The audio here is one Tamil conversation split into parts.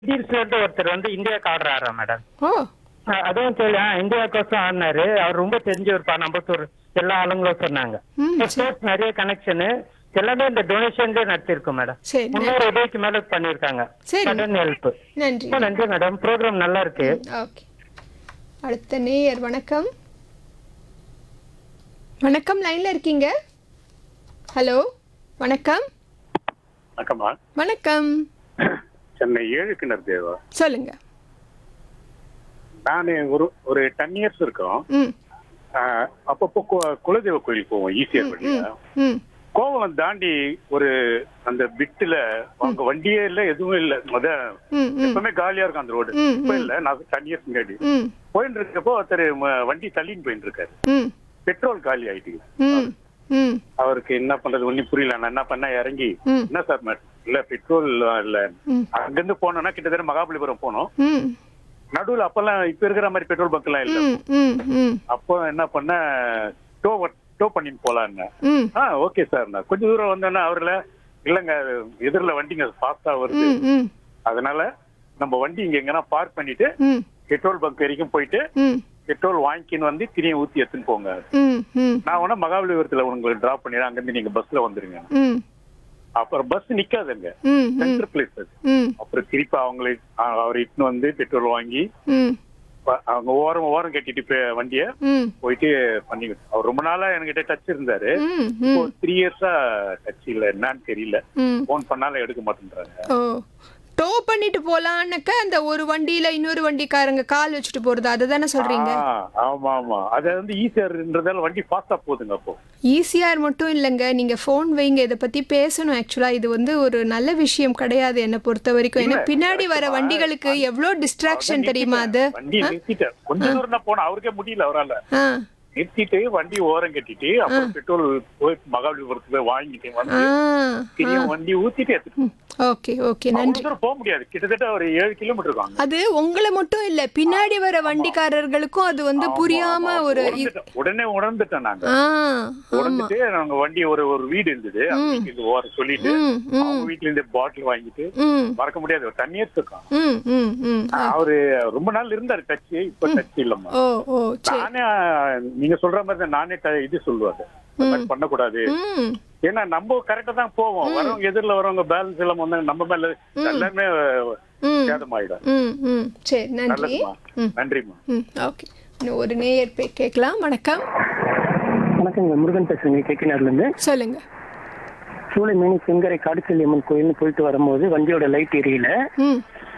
டீல்ஸ்ல இருந்து ஒருத்தர் வந்து இந்தியாவுக்கு ஆர்டர் ஆடுறா மேடம் ஓ அஹ் அதுவும் தெரியல இந்தியாவுக்கோசம் ஆடினாரு அவர் ரொம்ப தெரிஞ்சவர்ப்பா நம்பத்தூர் எல்லா ஆளுங்களும் சொன்னாங்க ம், ஸ்போர்ட்ஸ் நிறைய கனெக்ஷனு எல்லாமே இந்த டொனேஷன்ல நடத்திருக்கோம் மேடம் சரி முன்னூறு உதவிக்கு மேல பண்ணிருக்காங்க சரி. சடன் ஹெல்ப் நன்றி ரொம்ப நன்றி மேடம் ப்ரோக்ராம் நல்லா இருக்கு ஓகே அடுத்த நேயர் வணக்கம் வணக்கம் லைன்ல இருக்கீங்க ஹலோ வணக்கம் வணக்கம்மா வணக்கம் சென்னை ஏழு கிணறு தேவா சொல்லுங்க நான் ஒரு ஒரு டென் இயர்ஸ் இருக்கும் ம் ஆஹ் அப்பப்போ கு- குலதெய்வ கோயில் போவோம் ஈஸியர் வழியா ம் கோவலம் தாண்டி ஒரு அந்த பிட்டுல அங்க வண்டியே இல்ல எதுவும் இல்ல முத ம் ம் எப்பவுமே காலியா இருக்கும் அந்த ரோடு ம், இப்ப இல்ல நான் டென் இயர்ஸ் முன்னாடி ம் போயிட்டு இருக்கப்போ ஒருத்தர் ம- வண்டி தள்ளின்னு போயிட்டு இருக்காரு ம் பெட்ரோல் காலி ஆயிட்டு ம் ம் அவருக்கு என்ன பண்றது ஒண்ணும் புரியல நான் என்ன பண்ண இறங்கி ம். என்ன சார் மேடம் இல்ல பெட்ரோல் இல்ல ம். அங்கிருந்து போனோம்னா கிட்டத்தட்ட மகாபலிபுரம் போனோம் ம் நடுவுல அப்பெல்லாம் இப்ப இருக்கிற மாதிரி பெட்ரோல் பங்க் எல்லாம் இல்ல ம் ம் ம் அப்போ என்ன பண்ண டோ டோ பண்ணிட்டு போலான்னு ம் ஆ ஓகே சார் நான் கொஞ்சம் தூரம் வந்தோன்னா அவர்ல இல்லங்க எதிரில் வண்டிங்க ஃபாஸ்டா வருது ம் ம் அதனால நம்ம வண்டி இங்க எங்கன்னா பார்க் பண்ணிட்டு ம் பெட்ரோல் பங்க் வரைக்கும் போயிட்டு ம் பெட்ரோல் வாங்கிக்கின்னு வந்து திரும்பி ஊத்தி எடுத்துன்னு போங்க ம் ம் நான் வேணா மகாபலிபுரத்துல உங்களுக்கு டிராப் பண்ணிடுறேன் அங்கிருந்து நீங்க பஸ்ல வந்துருங்க ம் அப்புறம் பஸ் நிக்காதுங்க ம் ம் சென்டர் பிளேஸ் அது ம் அப்புறம் திருப்பி அவங்களை அ- அவர் இட்டுன்னு வந்து பெட்ரோல் வாங்கி ம் ப- அவங்க ஓரம் ஓரம் கட்டிட்டு போய் வண்டிய ம் போயிட்டு பண்ணி அவர் ரொம்ப நாளா என்கிட்ட டச் இருந்தாரு ம் இப்போ ம் த்ரீ இயர்ஸா டச் இல்ல என்னன்னு தெரியல ம் போன் பண்ணாலும் எடுக்க மாட்டேன்றாங்க ஓ டோ பண்ணிட்டு போலான்னாக்க அந்த ஒரு வண்டியில இன்னொரு வண்டிக்காரங்க கால் வச்சுட்டு போறது அதை தானே சொல்றீங்க ஆ, ஆமா ஆமா அது வந்து ஈஸியர்ன்றதால வண்டி ஃபாஸ்டா போகுதுங்க அப்போ ஈஸியார் மட்டும் இல்லைங்க நீங்க ஃபோன் வைங்க இதை பத்தி பேசணும் ஆக்சுவலா இது வந்து ஒரு நல்ல விஷயம் கிடையாது என்னை பொறுத்த வரைக்கும் ஏன்னா பின்னாடி வர வண்டிகளுக்கு எவ்வளோ டிஸ்ட்ராக்ஷன் தெரியுமா அது வண்டி நிறுத்திட்டேன் கொஞ்ச தூரம் தான் போன அவருக்கே முடியல அவரால ஆ நிறுத்திட்டு வண்டி ஓரம் கட்டிட்டு அப்புறம் பெட்ரோல் போய் மகாபலிபுரத்துக்கு போய் வாங்கிட்டு வந்து ஆ திரும்ப வண்டி ஊத்திட்டு எடுத்துட்டு ஓகே ஓகே நன்றி அவ்வளவு தூரம் போக முடியாது கிட்டத்தட்ட ஒரு ஏழு கிலோமீட்டர் இருக்காங்க அது உங்களை மட்டும் இல்ல பின்னாடி வர வண்டிக்காரர்களுக்கும் அது வந்து புரியாம ஒரு இ- உணர்ந்துட்டோம். உடனே உணர்ந்துட்டோம் நாங்க ஆ உணர்ந்துட்டு நாங்க வண்டி ஒரு ஒரு வீடு இருந்தது அந்த வீட்டுக்கு ஓர சொல்லிட்டு ம் ம் அவங்க வீட்டுல இருந்து பாட்டில் வாங்கிட்டு ம் மறக்க முடியாது ஒரு தண்ணி இருக்கான் ம் ம் ம் அவரு ரொம்ப நாள் இருந்தாரு டச் இப்ப டச் இல்லம்மா ஓ ஓ சரி நானே நீங்க சொல்ற மாதிரி தான் நானே ட- இது சொல்லுவாரு இந்த மாதிரி பண்ணக்கூடாது ம் ஏன்னா நம்ம கரெக்டா தான் போவோம் வரவங்க எதிரில வரவங்க பேலன்ஸ் எல்லாம் வந்தாங்க நம்ம மேல எல்லாமே ம் சேதமாயிடும் ம் ம் சரி நன்றி நல்லதுமா ம் நன்றிம்மா ம் ஓகே இன்னும் ஒரு நேயர் போய் கேட்கலாம் வணக்கம் வணக்கங்க முருகன் பேசுறேங்க கேக்கினார்ல இருந்து சொல்லுங்க சூளைமேனி செங்கரை காடுச்செல்லி அம்மன் கோயில்னு போயிட்டு வரும்போது வண்டியோட லைட் எரியல ம்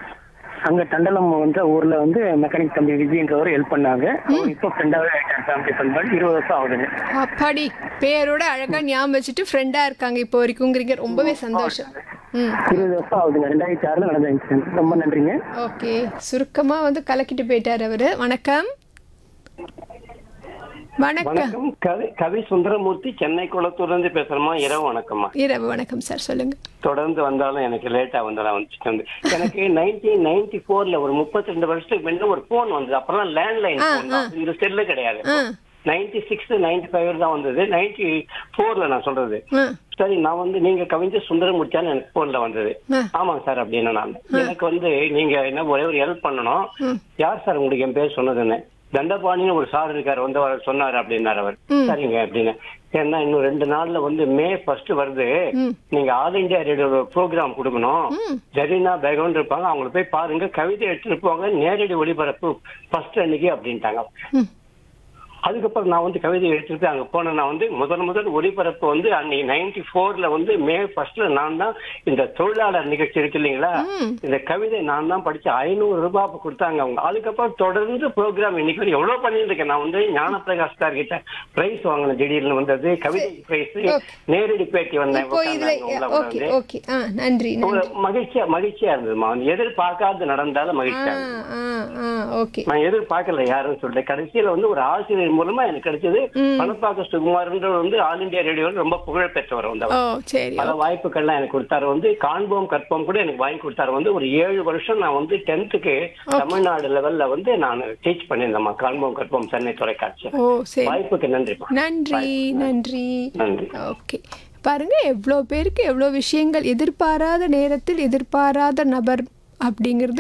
அங்க தண்டலம் வந்து ஊர்ல வந்து மெக்கானிக் தம்பி விஜயன்றவர் ஹெல்ப் பண்ணாங்க அவர் இப்போ ஃப்ரெண்டாவே ஆயிட்டாங்க ஃபேமிலி ஃப்ரெண்ட் இருபது வருஷம் ஆகுதுங்க அப்பாடி பேரோட அழகா ஞாபகம் வச்சுட்டு ஃப்ரெண்டா இருக்காங்க இப்போ வரைக்கும்ங்கிறீங்க ரொம்பவே சந்தோஷம் ம் இருபது வருஷம் ஆகுதுங்க ரெண்டாயிரத்தி ஆறுல நடந்த இன்சிடென்ட் ரொம்ப நன்றிங்க ஓகே சுருக்கமா வந்து கலக்கிட்டு போயிட்டார் அவரு வணக்கம் வணக்கம் வணக்கம் கவி கவி சுந்தரமூர்த்தி சென்னை குளத்தூர்ல இருந்து பேசுறோமா இரவு வணக்கம்மா இரவு வணக்கம் சார் சொல்லுங்க தொடர்ந்து வந்தாலும் எனக்கு லேட்டா வந்தாலும் வந்துட்டு வந்து எனக்கு நைன்டீன் நைன்டி போர்ல ஒரு முப்பத்தி ரெண்டு வருஷத்துக்கு முன்ன ஒரு போன் வந்தது அப்பெல்லாம் லேண்ட்லைன் ஆ, போன் தான் இந்த செல்லு கிடையாது ah ninety six ninety five தான் வந்தது நைன்டி போர்ல நான் சொல்றது ஆ சரி நான் வந்து நீங்க கவிஞர் சுந்தரமூர்த்தியான்னு எனக்கு போன்ல வந்தது ஆ. ஆமாங்க சார் அப்படின்னு நான் எனக்கு வந்து நீங்க என்ன ஒரே ஒரு ஹெல்ப் பண்ணணும் யார் சார் உங்களுக்கு என் பேர் சொன்னதுன்னு தண்டபாணின்னு ஒரு சார் இருக்காரு வந்து அவர் சொன்னாரு அப்படின்னாரு அவர் சரிங்க அப்படின்னு ஏன்னா இன்னும் ரெண்டு நாள்ல வந்து மே ஃபர்ஸ்ட் வருது நீங்க ஆல் இந்தியா ரேடியோ ப்ரோக்ராம் கொடுக்கணும் ஜெரினா பேக்ரவுண்ட் இருப்பாங்க அவங்கள போய் பாருங்க கவிதை எடுத்துட்டு போங்க நேரடி ஒளிபரப்பு ஃபர்ஸ்ட் அன்னைக்கு அப்படின்ட்டாங்க அதுக்கப்புறம் நான் வந்து கவிதை எடுத்துட்டு அங்க போனேன் நான் வந்து முதல் முதல் ஒளிபரப்பு வந்து அன்னைக்கு நைன்டி ஃபோர்ல வந்து மே ஃபர்ஸ்ட்ல நான் தான் இந்த தொழிலாளர் நிகழ்ச்சி இருக்கு இல்லைங்களா இந்த கவிதை நான் தான் படிச்சு ஐநூறு ரூபாய் அப்ப கொடுத்தாங்க அவங்க அதுக்கப்புறம் தொடர்ந்து ப்ரோக்ராம் இன்னைக்கு வரைக்கும் எவ்வளவு பண்ணிட்டு இருக்கேன் நான் வந்து ஞானப்பிரகாஷ் சார் கிட்ட பிரைஸ் வாங்கின திடீர்னு வந்தது கவிதை பிரைஸ் நேரடி பேட்டி வந்தேன் இப்போ இதுல உட்கார்ந்தாங்க உள்ள ஓகே வந்து. ஓகே ஆ நன்றி ஒரு நன்றி மகிழ்ச்சியா மகிழ்ச்சியா இருந்ததுமா எதிர்பார்க்காத நடந்தாலும் ஆ மகிழ்ச்சியா ஆ ஆ ஓகே நான் எதிர்பார்க்கல யாரும் சொல்லிட்டு கடைசியில வந்து ஒரு ஆசிரியர் மூலமா எனக்கு கிடைச்சது பணப்பாக்க சுகுமார்ன்ற வந்து ஆல் இந்தியா ரேடியோவில் ரொம்ப புகழ் பெற்றவர் வந்து ஓ அவர். சரி பல வாய்ப்புகள்லாம் எனக்கு கொடுத்தாரு வந்து காண்போம் கற்போம் கூட எனக்கு வாங்கி கொடுத்தாரு வந்து ஒரு ஏழு வருஷம் நான் வந்து டென்த்துக்கு தமிழ்நாடு லெவல்ல வந்து நான் டீச் பண்ணியிருந்தேன் காண்போம் கற்போம் சென்னை தொலைக்காட்சி ஓ சரி வாய்ப்புக்கு நன்றிப்பா நன்றி நன்றி நன்றி ஓகே பாருங்க எவ்வளோ பேருக்கு எவ்வளோ விஷயங்கள் எதிர்பாராத நேரத்தில் எதிர்பாராத நபர் அப்படிங்கிறது